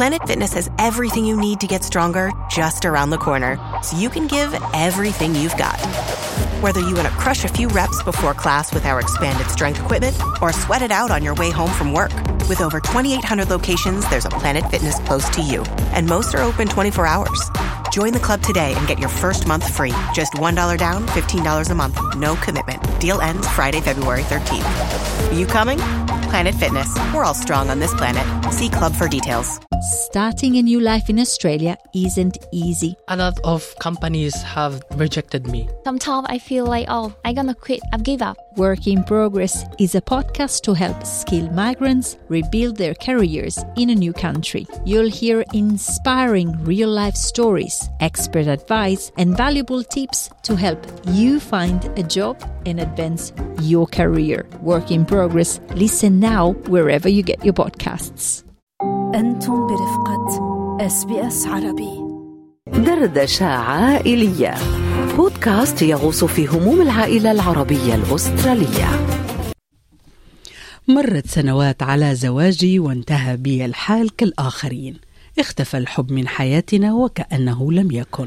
Planet Fitness has everything you need to get stronger just around the corner, so you can give everything you've got. Whether you want to crush a few reps before class with our expanded strength equipment or sweat it out on your way home from work, with over 2,800 locations, there's a Planet Fitness close to you, and most are open 24 hours. Join the club today and get your first month free. Just $1 down, $15 a month, no commitment. Deal ends Friday, February 13th. Are you coming? Planet Fitness. We're all strong on this planet. See club for details. Starting a new life in Australia isn't easy. A lot of companies have rejected me. Sometimes I feel like, oh, I'm gonna quit, I've give up. Work in Progress is a podcast to help skilled migrants rebuild their careers in a new country. You'll hear inspiring real life stories, expert advice, and valuable tips to help you find a job and advance your career. Work in Progress. Listen now wherever you get your podcasts. أنتم برفقة اس بي اس عربي دردشة عائلية بودكاست يغوص في هموم العائلة العربية الأسترالية مرت سنوات على زواجي وانتهى بي الحال كالآخرين اختفى الحب من حياتنا وكأنه لم يكن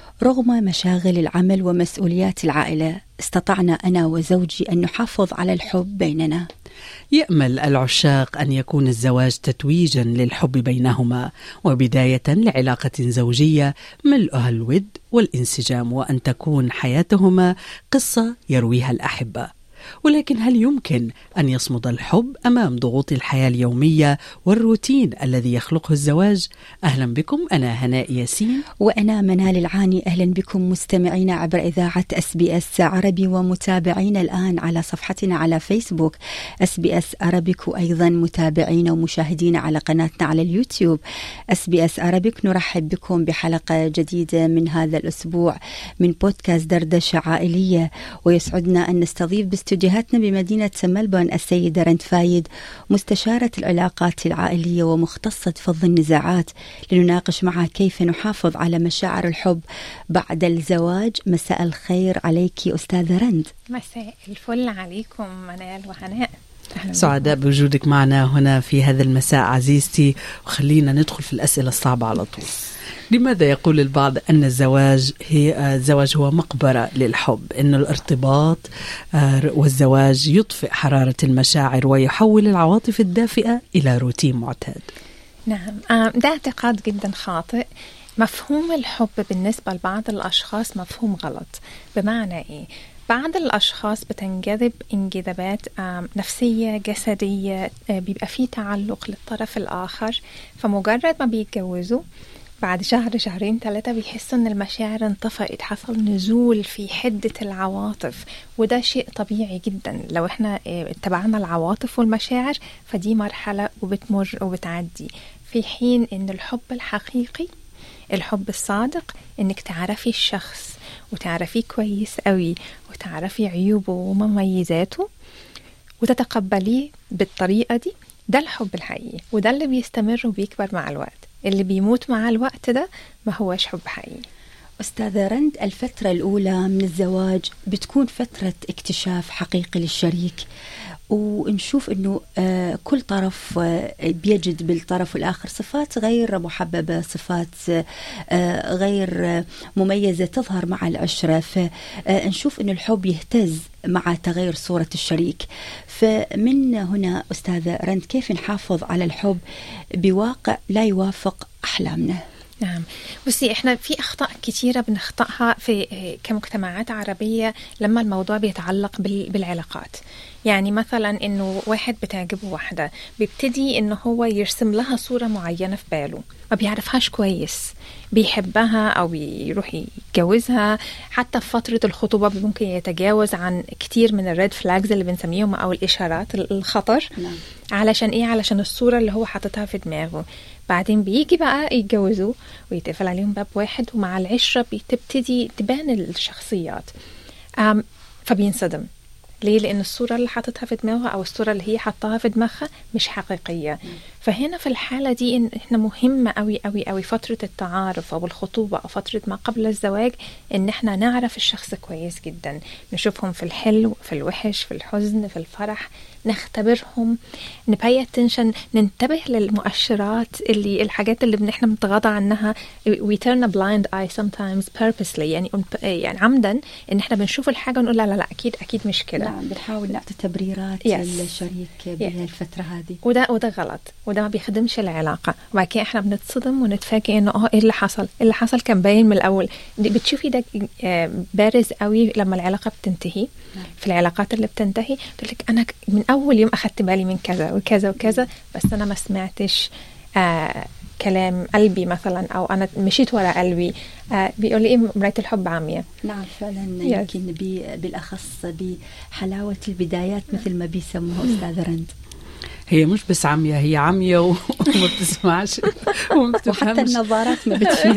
رغم مشاغل العمل ومسؤوليات العائلة استطعنا أنا وزوجي أن نحافظ على الحب بيننا يأمل العشاق أن يكون الزواج تتويجا للحب بينهما وبداية لعلاقة زوجية ملؤها الود والانسجام وأن تكون حياتهما قصة يرويها الأحبة ولكن هل يمكن ان يصمد الحب امام ضغوط الحياه اليوميه والروتين الذي يخلقه الزواج؟ اهلا بكم انا هناء ياسين وأنا منال العاني أهلا بكم مستمعينا عبر إذاعة اس بي اس عربي ومتابعينا الآن على صفحتنا على فيسبوك اس بي اس عربيك وأيضا متابعينا ومشاهدينا على قناتنا على اليوتيوب اس بي اس عربيك نرحب بكم بحلقة جديدة من هذا الأسبوع من بودكاست دردشة عائلية ويسعدنا أن نستضيف باستديوهاتنا بمدينة ملبورن السيدة رند فايد مستشارة العلاقات العائلية ومختصة فض النزاعات لنناقش معها كيف نحافظ على مشاعر الحب بعد الزواج مساء الخير عليك أستاذة رند مساء الفل عليكم منال وهناء أهلاً سعداء بوجودك معنا هنا في هذا المساء عزيزتي وخلينا ندخل في الأسئلة الصعبة على طول لماذا يقول البعض أن الزواج هي آه، الزواج هو مقبرة للحب أن الارتباط آه، والزواج يطفئ حرارة المشاعر ويحول العواطف الدافئة إلى روتين معتاد نعم آه، ده اعتقاد جدا خاطئ مفهوم الحب بالنسبة لبعض الأشخاص مفهوم غلط بمعنى إيه؟ بعض الأشخاص بتنجذب انجذابات آم، نفسية جسدية آه، بيبقى فيه تعلق للطرف الآخر فمجرد ما بيتجوزوا بعد شهر شهرين ثلاثة بيحسوا إن المشاعر انطفأت حصل نزول في حدة العواطف وده شيء طبيعي جدا لو احنا آه، اتبعنا العواطف والمشاعر فدي مرحلة وبتمر وبتعدي في حين إن الحب الحقيقي الحب الصادق إنك تعرفي الشخص وتعرفيه كويس قوي وتعرفي عيوبه ومميزاته وتتقبليه بالطريقة دي ده الحب الحقيقي وده اللي بيستمر وبيكبر مع الوقت اللي بيموت مع الوقت ده ما هوش حب حقيقي أستاذة رند الفترة الأولى من الزواج بتكون فترة اكتشاف حقيقي للشريك ونشوف انه آه، كل طرف آه، بيجد بالطرف الاخر صفات غير محببه صفات آه، غير آه، مميزه تظهر مع العشره فنشوف انه الحب يهتز مع تغير صوره الشريك فمن هنا استاذه رند كيف نحافظ على الحب بواقع لا يوافق احلامنا نعم بصي احنا في اخطاء كتيره بنخطئها في آه، كمجتمعات عربيه لما الموضوع بيتعلق بال- بالعلاقات يعني مثلا انه واحد بتعجبه واحده بيبتدي ان هو يرسم لها صوره معينه في باله ما بيعرفهاش كويس بيحبها او بيروح يتجوزها حتى في فتره الخطوبه ممكن يتجاوز عن كتير من الريد فلاجز اللي بنسميهم او الاشارات ال- الخطر نعم. علشان ايه علشان الصوره اللي هو حاططها في دماغه بعدين بيجي بقى يتجوزوا ويتقفل عليهم باب واحد ومع العشره بتبتدي تبان الشخصيات أم فبينصدم ليه؟ لأن الصورة اللي حاططها في دماغه أو الصورة اللي هي حطاها في دماغها مش حقيقية فهنا في الحالة دي إن إحنا مهمة أوي أوي أوي فترة التعارف أو الخطوبة أو فترة ما قبل الزواج إن إحنا نعرف الشخص كويس جدا نشوفهم في الحلو في الوحش في الحزن في الفرح نختبرهم نبي اتنشن ننتبه للمؤشرات اللي الحاجات اللي احنا بنتغاضى عنها we turn a blind eye sometimes purposely يعني يعني عمدا ان احنا بنشوف الحاجه ونقول لا لا لا اكيد اكيد مش كده نعم بنحاول نعطي تبريرات Yes. للشريك بهالفتره هذه وده وده غلط وده ما بيخدمش العلاقه وبعد كده احنا بنتصدم ونتفاجئ انه اه ايه اللي حصل؟ ايه اللي حصل كان باين من الاول دي بتشوفي ده آه، بارز قوي لما العلاقه بتنتهي في العلاقات اللي بتنتهي تقول لك انا ك- من اول يوم اخدت بالي من كذا وكذا وكذا بس انا ما سمعتش آه كلام قلبي مثلا او انا مشيت ورا قلبي آه بيقول لي ايه مرايه الحب عاميه نعم فعلا Yes. يمكن بي- بالاخص بحلاوه البدايات مثل ما بيسموها استاذه رند هي مش بس عمية هي عمية و- وما بتسمعش وما وحتى بتفهمش النظارات ما بتفيد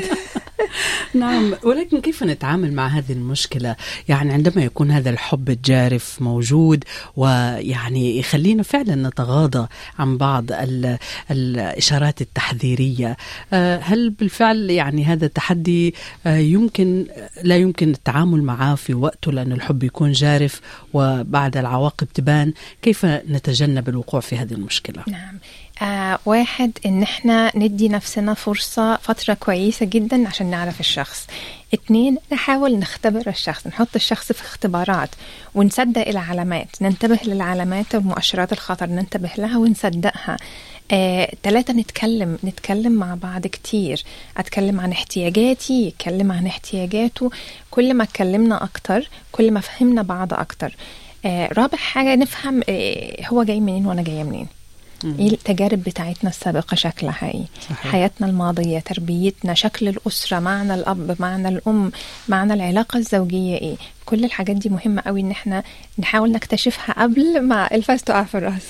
نعم ولكن كيف نتعامل مع هذه المشكلة يعني عندما يكون هذا الحب الجارف موجود ويعني يخلينا فعلا نتغاضى عن بعض ال- الإشارات التحذيرية آه، هل بالفعل يعني هذا التحدي آه، يمكن لا يمكن التعامل معه في وقته لأن الحب يكون جارف وبعد العواقب تبان كيف نتجنب الوقوع في هذه المشكلة نعم آه واحد ان احنا ندي نفسنا فرصة فترة كويسة جدا عشان نعرف الشخص اتنين نحاول نختبر الشخص نحط الشخص في اختبارات ونصدق العلامات ننتبه للعلامات ومؤشرات الخطر ننتبه لها ونصدقها آه، تلاتة نتكلم نتكلم مع بعض كتير أتكلم عن احتياجاتي يتكلم عن احتياجاته كل ما اتكلمنا أكتر كل ما فهمنا بعض أكتر آه، رابع حاجة نفهم آه، هو جاي منين وأنا جاية منين ايه التجارب بتاعتنا السابقة شكلها ايه صحيح. حياتنا الماضية تربيتنا شكل الأسرة معنى الأب معنى الأم معنى العلاقة الزوجية ايه كل الحاجات دي مهمة قوي ان احنا نحاول نكتشفها قبل ما الفاس تقع في الراس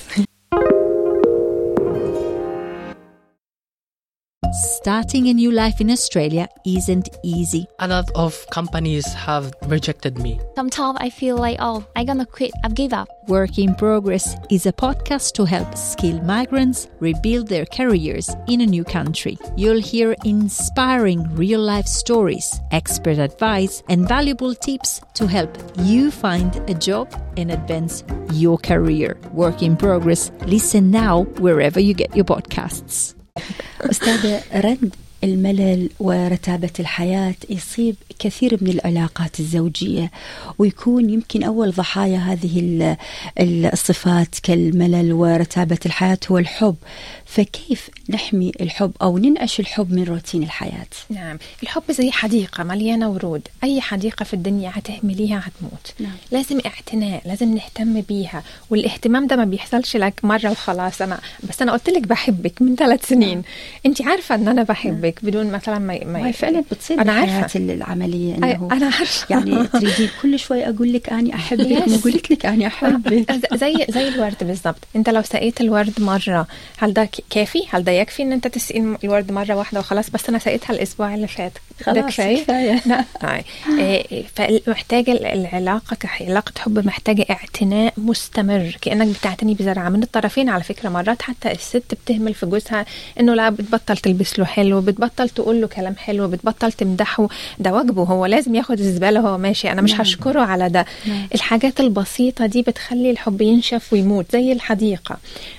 Starting a new life in Australia isn't easy. A lot of companies have rejected me. Sometimes I feel like, oh, I'm gonna quit. I've give up. Work in Progress is a podcast to help skilled migrants rebuild their careers in a new country. You'll hear inspiring real life stories, expert advice, and valuable tips to help you find a job and advance your career. Work in Progress. Listen now wherever you get your podcasts. أستاذة رند الملل ورتابة الحياة يصيب كثير من العلاقات الزوجية ويكون يمكن أول ضحايا هذه ال- ال- الصفات كالملل ورتابة الحياة هو الحب فكيف نحمي الحب أو ننعش الحب من روتين الحياة نعم الحب زي حديقة مليانة ورود أي حديقة في الدنيا هتهمليها هتموت نعم. لازم اعتناء لازم نهتم بيها والاهتمام ده ما بيحصلش لك مرة وخلاص أنا بس أنا قلت لك بحبك من ثلاث سنين أنت عارفة أن أنا بحبك بدون مثلا ما, ما وهي فعلا بتصير أنا بالحياة عارفة العملية أي- أنه أنا عارفة يعني تريدين كل شوي أقول لك أني أحبك Yes. ما قلت لك أني أحبك ز- زي زي الورد بالظبط انت لو سقيت الورد مره هل ده ك- كافي هل ده يكفي ان انت تسقي الورد مره واحده وخلاص بس انا سقيتها الاسبوع اللي فات ده خلاص كفاية. لا هاي. إيه، فمحتاجه ال- العلاقه كعلاقه حب محتاجه اعتناء مستمر كانك بتعتني بزرعه من الطرفين على فكره مرات حتى الست بتهمل في جوزها انه لا بتبطل تلبس له حلو بتبطل تقول له كلام حلو بتبطل تمدحه ده واجبه هو لازم ياخد الزباله وهو ماشي انا مش نعم. هشكره على ده نعم. الحاجات البسيطة دي بتخلي الحب ينشف ويموت زي الحديقة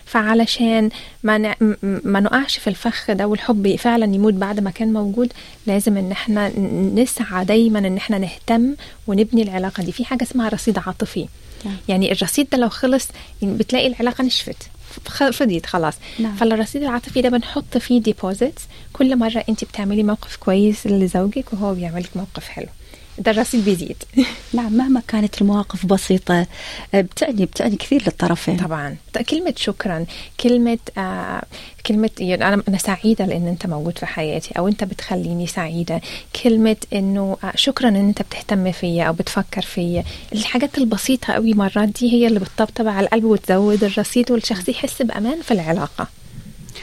فعلشان ما ن- م- ما نقعش في الفخ ده والحب فعلا يموت بعد ما كان موجود لازم ان احنا ن- نسعى دايما ان احنا نهتم ونبني العلاقة دي في حاجة اسمها رصيد عاطفي نعم. يعني الرصيد ده لو خلص بتلاقي العلاقة نشفت خ- فضيت خلاص نعم. فالرصيد العاطفي ده بنحط فيه ديبوزيتس كل مرة انت بتعملي موقف كويس لزوجك وهو بيعمل لك موقف حلو ده الرصيد بيزيد نعم مهما كانت المواقف بسيطة آه، بتعني بتعني كثير للطرفين طبعا ط- كلمة شكرا كلمة آه كلمة يعني أنا أنا سعيدة لأن أنت موجود في حياتي أو أنت بتخليني سعيدة كلمة إنه آه شكرا إن أنت بتهتم فيا أو بتفكر فيا الحاجات البسيطة قوي مرات دي هي اللي بتطبطب على القلب وتزود الرصيد والشخص يحس بأمان في العلاقة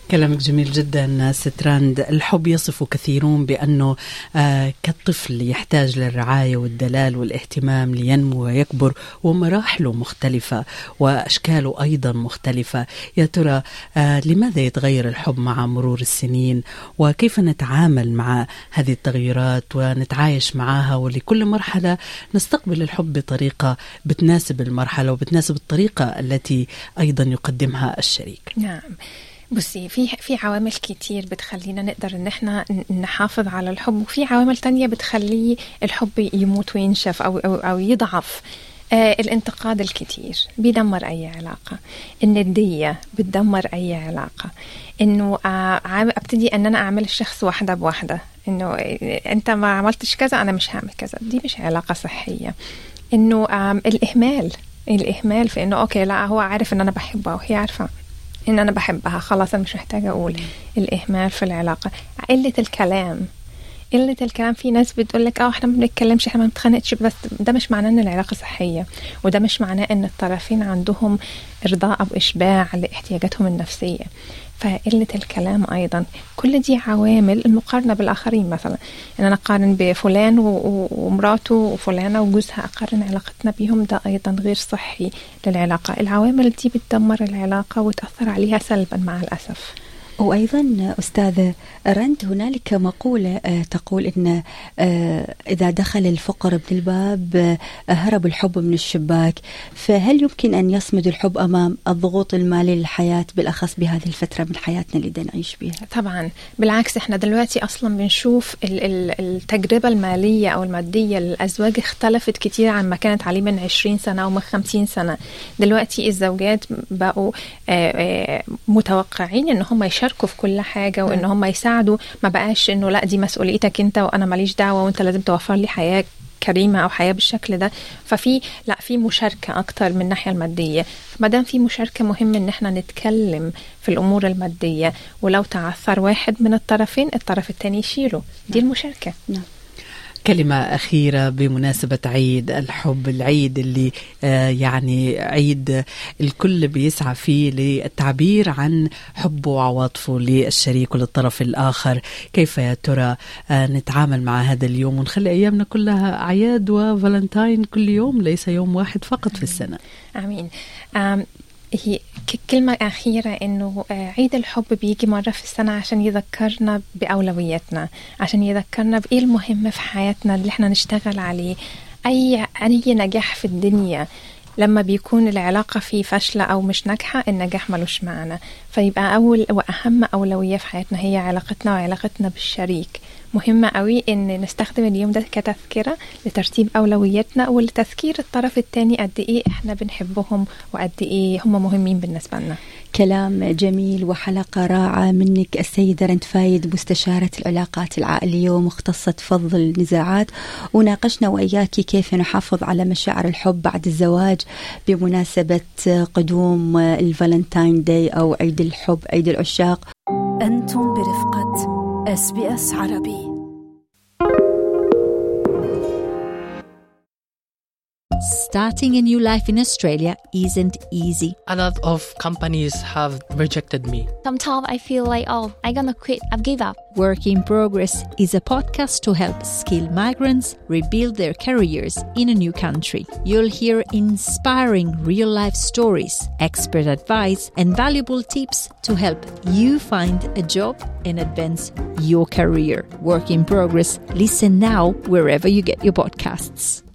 كلامك جميل جدا ستراند الحب يصف كثيرون بأنه آه كالطفل يحتاج للرعاية والدلال والاهتمام لينمو ويكبر ومراحله مختلفة وأشكاله أيضا مختلفة يا ترى آه لماذا يتغير الحب مع مرور السنين وكيف نتعامل مع هذه التغيرات ونتعايش معها ولكل مرحلة نستقبل الحب بطريقة بتناسب المرحلة وبتناسب الطريقة التي أيضا يقدمها الشريك نعم بصي في في عوامل كتير بتخلينا نقدر ان احنا نحافظ على الحب وفي عوامل تانية بتخليه الحب يموت وينشف او او, أو يضعف آه الانتقاد الكتير بيدمر أي علاقة الندية بتدمر أي علاقة إنه آه أبتدي أن أنا أعمل الشخص واحدة بواحدة إنه أنت ما عملتش كذا أنا مش هعمل كذا دي مش علاقة صحية إنه آه الإهمال الإهمال في إنه أوكي لا هو عارف إن أنا بحبها وهي عارفة ان انا بحبها خلاص انا مش محتاجه اقول الاهمال في العلاقه قله الكلام قلة الكلام في ناس بتقول لك اه احنا ما بنتكلمش احنا ما بنتخانقش بس ده مش معناه ان العلاقة صحية وده مش معناه ان الطرفين عندهم ارضاء او اشباع لاحتياجاتهم النفسية فقلة الكلام أيضا كل دي عوامل المقارنة بالآخرين مثلا إن أنا أقارن بفلان ومراته وفلانة وجوزها أقارن علاقتنا بيهم ده أيضا غير صحي للعلاقة العوامل دي بتدمر العلاقة وتأثر عليها سلبا مع الأسف وأيضا أستاذة رند هنالك مقولة تقول أن إذا دخل الفقر من الباب هرب الحب من الشباك فهل يمكن أن يصمد الحب أمام الضغوط المالية للحياة بالأخص بهذه الفترة من حياتنا اللي نعيش بها طبعا بالعكس احنا دلوقتي أصلا بنشوف التجربة المالية أو المادية للأزواج اختلفت كتير عن ما كانت عليه من 20 سنة أو من 50 سنة دلوقتي الزوجات بقوا متوقعين ان هم يشاركوا في كل حاجه وان هم يساعدوا ما بقاش انه لا دي مسؤوليتك انت وانا ماليش دعوه وانت لازم توفر لي حياه كريمه او حياه بالشكل ده ففي لا في مشاركه اكتر من الناحيه الماديه ما دام في مشاركه مهم ان احنا نتكلم في الامور الماديه ولو تعثر واحد من الطرفين الطرف الثاني يشيله دي المشاركه نعم كلمة أخيرة بمناسبة عيد الحب العيد اللي آه يعني عيد الكل بيسعى فيه للتعبير عن حبه وعواطفه للشريك وللطرف الآخر كيف يا ترى آه نتعامل مع هذا اليوم ونخلي أيامنا كلها أعياد وفالنتاين كل يوم ليس يوم واحد فقط في السنة آمين آم هي كلمة أخيرة إنه عيد الحب بيجي مرة في السنة عشان يذكرنا بأولوياتنا عشان يذكرنا بإيه المهم في حياتنا اللي إحنا نشتغل عليه أي أي نجاح في الدنيا لما بيكون العلاقة فيه فاشلة أو مش ناجحة النجاح ملوش معنى فيبقى أول وأهم أولوية في حياتنا هي علاقتنا وعلاقتنا بالشريك مهمة قوي إن نستخدم اليوم ده كتذكرة لترتيب أولوياتنا ولتذكير الطرف الثاني قد إيه إحنا بنحبهم وقد إيه هم مهمين بالنسبة لنا كلام جميل وحلقة رائعة منك السيدة رند فايد مستشارة العلاقات العائلية ومختصة فض النزاعات وناقشنا وإياك كيف نحافظ على مشاعر الحب بعد الزواج بمناسبة قدوم الفالنتاين داي أو عيد الحب عيد العشاق أنتم برفقة اس بي اس عربي Starting a new life in Australia isn't easy. A lot of companies have rejected me. Sometimes I feel like, oh, I'm gonna quit. I've give up. Work in Progress is a podcast to help skilled migrants rebuild their careers in a new country. You'll hear inspiring real life stories, expert advice, and valuable tips to help you find a job and advance your career. Work in Progress. Listen now wherever you get your podcasts.